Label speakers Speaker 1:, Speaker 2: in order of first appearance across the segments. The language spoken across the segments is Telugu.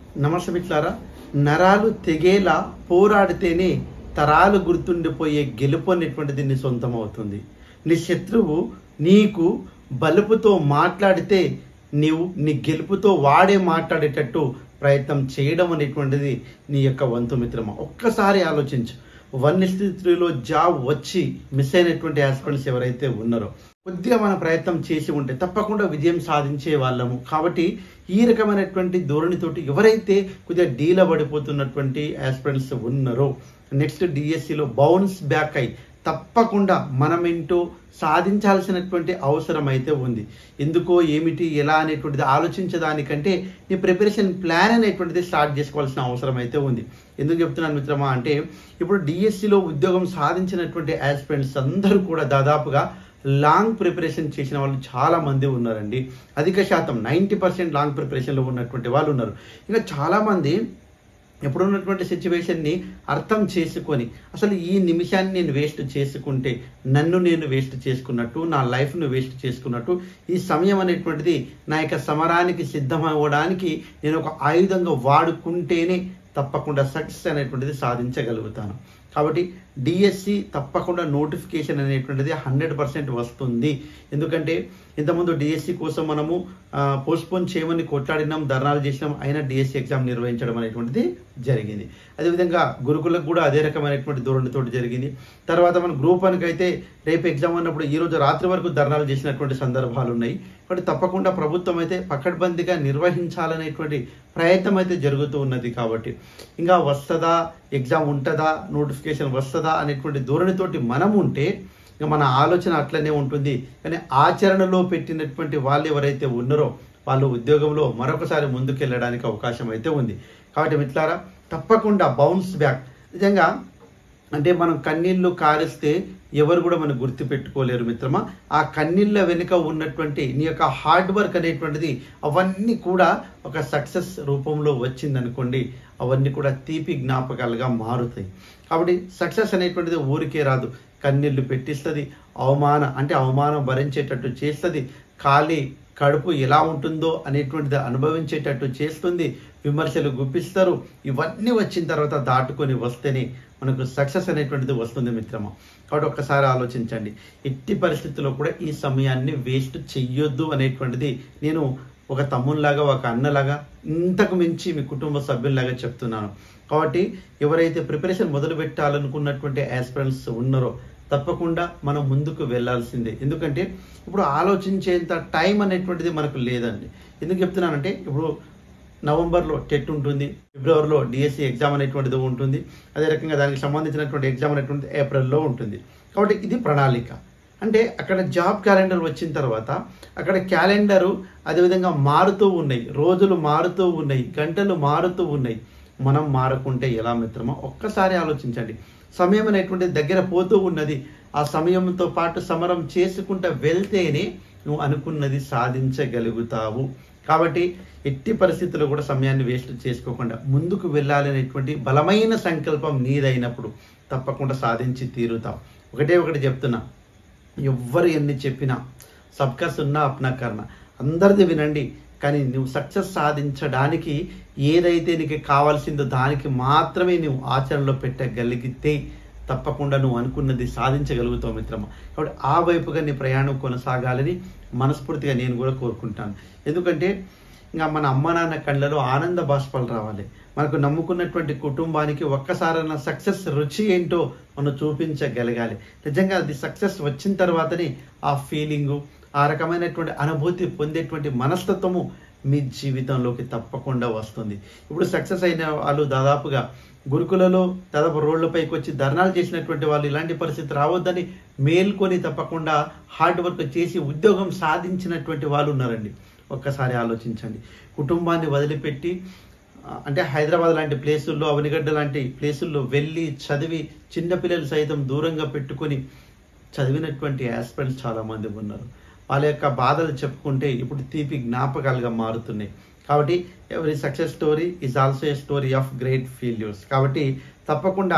Speaker 1: నమస్తే మిత్రులారా నరాలు తెగేలా పోరాడితేనే తరాలు గుర్తుండిపోయే గెలుపు అనేటువంటిది నీ సొంతం అవుతుంది నీ శత్రువు నీకు బలుపుతో మాట్లాడితే నీవు నీ గెలుపుతో వాడే మాట్లాడేటట్టు ప్రయత్నం చేయడం అనేటువంటిది నీ యొక్క వంతు మిత్రమా ఒక్కసారి ఆలోచించు వన్ త్రీలో జాబ్ వచ్చి మిస్ అయినటువంటి ఆస్పిరెంట్స్ ఎవరైతే ఉన్నారో కొద్దిగా మన ప్రయత్నం చేసి ఉంటే తప్పకుండా విజయం సాధించే వాళ్ళము కాబట్టి ఈ రకమైనటువంటి ధోరణితోటి ఎవరైతే కొద్దిగా డీల పడిపోతున్నటువంటి ఆస్పిరెంట్స్ ఉన్నారో నెక్స్ట్ డిఎస్సిలో బౌన్స్ బ్యాక్ అయి తప్పకుండా మనమేంటో సాధించాల్సినటువంటి అవసరం అయితే ఉంది ఎందుకో ఏమిటి ఎలా అనేటువంటిది ఆలోచించడానికంటే నీ ప్రిపరేషన్ ప్లాన్ అనేటువంటిది స్టార్ట్ చేసుకోవాల్సిన అవసరం అయితే ఉంది ఎందుకు చెప్తున్నాను మిత్రమా అంటే ఇప్పుడు డిఎస్సిలో ఉద్యోగం సాధించినటువంటి ఆస్పిరెంట్స్ అందరూ కూడా దాదాపుగా లాంగ్ ప్రిపరేషన్ చేసిన వాళ్ళు చాలా మంది ఉన్నారండి అధిక శాతం నైంటీ పర్సెంట్ లాంగ్ ప్రిపరేషన్లో ఉన్నటువంటి వాళ్ళు ఉన్నారు ఇంకా చాలామంది ఎప్పుడున్నటువంటి సిచ్యువేషన్ని అర్థం చేసుకొని అసలు ఈ నిమిషాన్ని నేను వేస్ట్ చేసుకుంటే నన్ను నేను వేస్ట్ చేసుకున్నట్టు నా లైఫ్ను వేస్ట్ చేసుకున్నట్టు ఈ సమయం అనేటువంటిది నా యొక్క సమరానికి సిద్ధమవ్వడానికి నేను ఒక ఆయుధంగా వాడుకుంటేనే తప్పకుండా సక్సెస్ అనేటువంటిది సాధించగలుగుతాను కాబట్టి డిఎస్సి తప్పకుండా నోటిఫికేషన్ అనేటువంటిది హండ్రెడ్ పర్సెంట్ వస్తుంది ఎందుకంటే ఇంతకుముందు డిఎస్సి కోసం మనము పోస్ట్పోన్ చేయమని కొట్లాడినాం ధర్నాలు చేసినాం అయినా డిఎస్సి ఎగ్జామ్ నిర్వహించడం అనేటువంటిది జరిగింది అదేవిధంగా గురుకులకు కూడా అదే రకమైనటువంటి ధోరణితో జరిగింది తర్వాత మన గ్రూప్ వన్కి అయితే రేపు ఎగ్జామ్ అన్నప్పుడు ఈ రోజు రాత్రి వరకు ధర్నాలు చేసినటువంటి సందర్భాలు ఉన్నాయి కాబట్టి తప్పకుండా ప్రభుత్వం అయితే పకడ్బందీగా నిర్వహించాలనేటువంటి ప్రయత్నం అయితే జరుగుతూ ఉన్నది కాబట్టి ఇంకా వస్తుందా ఎగ్జామ్ ఉంటుందా నోటిఫికేషన్ వస్తుందా అనేటువంటి ధోరణితోటి మనం ఉంటే ఇంకా మన ఆలోచన అట్లనే ఉంటుంది కానీ ఆచరణలో పెట్టినటువంటి వాళ్ళు ఎవరైతే ఉన్నారో వాళ్ళు ఉద్యోగంలో మరొకసారి ముందుకెళ్ళడానికి అవకాశం అయితే ఉంది కాబట్టి మిత్రులారా తప్పకుండా బౌన్స్ బ్యాక్ నిజంగా అంటే మనం కన్నీళ్లు కారిస్తే ఎవరు కూడా మనం గుర్తు పెట్టుకోలేరు మిత్రమా ఆ కన్నీళ్ళ వెనుక ఉన్నటువంటి నీ యొక్క హార్డ్ వర్క్ అనేటువంటిది అవన్నీ కూడా ఒక సక్సెస్ రూపంలో వచ్చిందనుకోండి అవన్నీ కూడా తీపి జ్ఞాపకాలుగా మారుతాయి కాబట్టి సక్సెస్ అనేటువంటిది ఊరికే రాదు కన్నీళ్లు పెట్టిస్తుంది అవమాన అంటే అవమానం భరించేటట్టు చేస్తుంది ఖాళీ కడుపు ఎలా ఉంటుందో అనేటువంటిది అనుభవించేటట్టు చేస్తుంది విమర్శలు గుప్పిస్తారు ఇవన్నీ వచ్చిన తర్వాత దాటుకొని వస్తేనే మనకు సక్సెస్ అనేటువంటిది వస్తుంది మిత్రమా కాబట్టి ఒక్కసారి ఆలోచించండి ఎట్టి పరిస్థితుల్లో కూడా ఈ సమయాన్ని వేస్ట్ చెయ్యొద్దు అనేటువంటిది నేను ఒక తమ్ముళ్ళలాగా ఒక అన్నలాగా ఇంతకు మించి మీ కుటుంబ సభ్యుల్లాగా చెప్తున్నాను కాబట్టి ఎవరైతే ప్రిపరేషన్ మొదలు పెట్టాలనుకున్నటువంటి ఆస్పిరెంట్స్ ఉన్నారో తప్పకుండా మనం ముందుకు వెళ్ళాల్సిందే ఎందుకంటే ఇప్పుడు ఆలోచించేంత టైం అనేటువంటిది మనకు లేదండి ఎందుకు చెప్తున్నానంటే ఇప్పుడు నవంబర్లో టెట్ ఉంటుంది ఫిబ్రవరిలో డిఎస్సి ఎగ్జామ్ అనేటువంటిది ఉంటుంది అదే రకంగా దానికి సంబంధించినటువంటి ఎగ్జామ్ అనేటువంటిది ఏప్రిల్లో ఉంటుంది కాబట్టి ఇది ప్రణాళిక అంటే అక్కడ జాబ్ క్యాలెండర్ వచ్చిన తర్వాత అక్కడ క్యాలెండరు అదేవిధంగా మారుతూ ఉన్నాయి రోజులు మారుతూ ఉన్నాయి గంటలు మారుతూ ఉన్నాయి మనం మారకుంటే ఎలా మిత్రమో ఒక్కసారి ఆలోచించండి సమయం అనేటువంటిది దగ్గర పోతూ ఉన్నది ఆ సమయంతో పాటు సమరం చేసుకుంటూ వెళ్తేనే నువ్వు అనుకున్నది సాధించగలుగుతావు కాబట్టి ఎట్టి పరిస్థితుల్లో కూడా సమయాన్ని వేస్ట్ చేసుకోకుండా ముందుకు వెళ్ళాలనేటువంటి బలమైన సంకల్పం నీదైనప్పుడు తప్పకుండా సాధించి తీరుతాం ఒకటే ఒకటి చెప్తున్నా ఎవ్వరు ఎన్ని చెప్పినా సబ్కా సున్నా అప్నా కర్ణ అందరిది వినండి కానీ నువ్వు సక్సెస్ సాధించడానికి ఏదైతే నీకు కావాల్సిందో దానికి మాత్రమే నువ్వు ఆచరణలో పెట్టగలిగితే తప్పకుండా నువ్వు అనుకున్నది సాధించగలుగుతావు మిత్రమా కాబట్టి ఆ వైపుగా నీ ప్రయాణం కొనసాగాలని మనస్ఫూర్తిగా నేను కూడా కోరుకుంటాను ఎందుకంటే ఇంకా మన అమ్మ నాన్న కళ్ళలో ఆనంద బాష్పాలు రావాలి మనకు నమ్ముకున్నటువంటి కుటుంబానికి ఒక్కసారైనా సక్సెస్ రుచి ఏంటో మనం చూపించగలగాలి నిజంగా అది సక్సెస్ వచ్చిన తర్వాతనే ఆ ఫీలింగు ఆ రకమైనటువంటి అనుభూతి పొందేటువంటి మనస్తత్వము మీ జీవితంలోకి తప్పకుండా వస్తుంది ఇప్పుడు సక్సెస్ అయిన వాళ్ళు దాదాపుగా గురుకులలో దాదాపు రోడ్లపైకి వచ్చి ధర్నాలు చేసినటువంటి వాళ్ళు ఇలాంటి పరిస్థితి రావద్దని మేల్కొని తప్పకుండా హార్డ్ వర్క్ చేసి ఉద్యోగం సాధించినటువంటి వాళ్ళు ఉన్నారండి ఒక్కసారి ఆలోచించండి కుటుంబాన్ని వదిలిపెట్టి అంటే హైదరాబాద్ లాంటి ప్లేసుల్లో అవనిగడ్డ లాంటి ప్లేసుల్లో వెళ్ళి చదివి చిన్నపిల్లలు సైతం దూరంగా పెట్టుకొని చదివినటువంటి ఆస్పిరెంట్స్ చాలామంది ఉన్నారు వాళ్ళ యొక్క బాధలు చెప్పుకుంటే ఇప్పుడు తీపి జ్ఞాపకాలుగా మారుతున్నాయి కాబట్టి ఎవరి success story is also a story of great failures కాబట్టి తప్పకుండా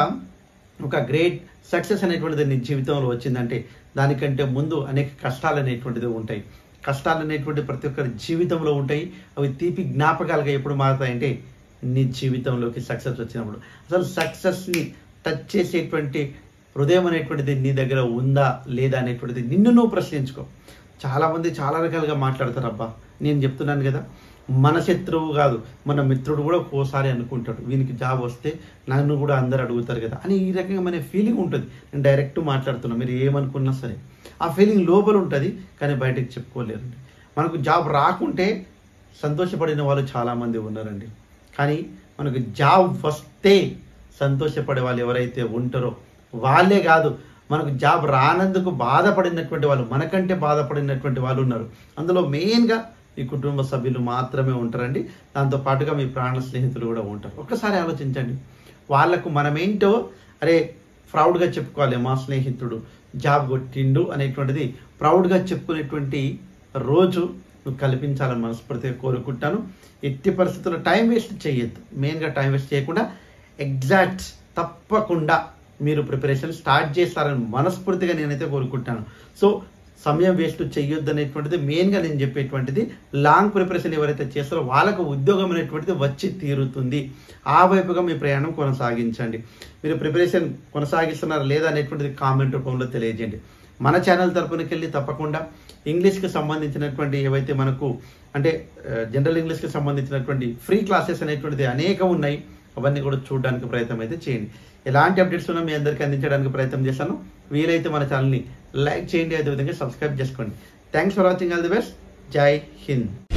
Speaker 1: ఒక గ్రేట్ సక్సెస్ అనేటువంటిది నీ జీవితంలో వచ్చిందంటే దానికంటే ముందు అనేక కష్టాలు అనేటువంటిది ఉంటాయి కష్టాలు అనేటువంటి ప్రతి ఒక్కరి జీవితంలో ఉంటాయి అవి తీపి జ్ఞాపకాలుగా ఎప్పుడు మారుతాయంటే నీ జీవితంలోకి సక్సెస్ వచ్చినప్పుడు అసలు సక్సెస్ని టచ్ చేసేటువంటి హృదయం అనేటువంటిది నీ దగ్గర ఉందా లేదా అనేటువంటిది నిన్ను నువ్వు ప్రశ్నించుకో చాలామంది చాలా రకాలుగా మాట్లాడతారు అబ్బా నేను చెప్తున్నాను కదా మన శత్రువు కాదు మన మిత్రుడు కూడా ఒక్కోసారి అనుకుంటాడు వీనికి జాబ్ వస్తే నన్ను కూడా అందరు అడుగుతారు కదా అని ఈ రకంగా మన ఫీలింగ్ ఉంటుంది నేను డైరెక్ట్ మాట్లాడుతున్నా మీరు ఏమనుకున్నా సరే ఆ ఫీలింగ్ లోపల ఉంటుంది కానీ బయటకు చెప్పుకోలేరు మనకు జాబ్ రాకుంటే సంతోషపడిన వాళ్ళు చాలామంది ఉన్నారండి కానీ మనకు జాబ్ వస్తే సంతోషపడే వాళ్ళు ఎవరైతే ఉంటారో వాళ్ళే కాదు మనకు జాబ్ రానందుకు బాధపడినటువంటి వాళ్ళు మనకంటే బాధపడినటువంటి వాళ్ళు ఉన్నారు అందులో మెయిన్గా మీ కుటుంబ సభ్యులు మాత్రమే ఉంటారండి దాంతో పాటుగా మీ ప్రాణ స్నేహితులు కూడా ఉంటారు ఒక్కసారి ఆలోచించండి వాళ్ళకు మనమేంటో అరే ప్రౌడ్గా చెప్పుకోవాలి మా స్నేహితుడు జాబ్ కొట్టిండు అనేటువంటిది ప్రౌడ్గా చెప్పుకునేటువంటి రోజు నువ్వు కల్పించాలని మనస్ఫూర్తిగా కోరుకుంటాను ఎట్టి పరిస్థితుల్లో టైం వేస్ట్ చేయొద్దు మెయిన్గా టైం వేస్ట్ చేయకుండా ఎగ్జాక్ట్ తప్పకుండా మీరు ప్రిపరేషన్ స్టార్ట్ చేస్తారని మనస్ఫూర్తిగా నేనైతే కోరుకుంటాను సో సమయం వేస్ట్ చెయ్యొద్దు అనేటువంటిది మెయిన్గా నేను చెప్పేటువంటిది లాంగ్ ప్రిపరేషన్ ఎవరైతే చేస్తారో వాళ్ళకు ఉద్యోగం అనేటువంటిది వచ్చి తీరుతుంది ఆ వైపుగా మీ ప్రయాణం కొనసాగించండి మీరు ప్రిపరేషన్ కొనసాగిస్తున్నారా లేదా అనేటువంటిది కామెంట్ రూపంలో తెలియజేయండి మన ఛానల్ తరపునకి వెళ్ళి తప్పకుండా ఇంగ్లీష్కి సంబంధించినటువంటి ఏవైతే మనకు అంటే జనరల్ ఇంగ్లీష్కి సంబంధించినటువంటి ఫ్రీ క్లాసెస్ అనేటువంటిది అనేకం ఉన్నాయి అవన్నీ కూడా చూడడానికి ప్రయత్నం అయితే చేయండి ఎలాంటి అప్డేట్స్ ఉన్నా మీ అందరికీ అందించడానికి ప్రయత్నం చేశాను వీలైతే మన ఛానల్ని లైక్ చేయండి అదేవిధంగా సబ్స్క్రైబ్ చేసుకోండి thanks for watching all the best Jai Hind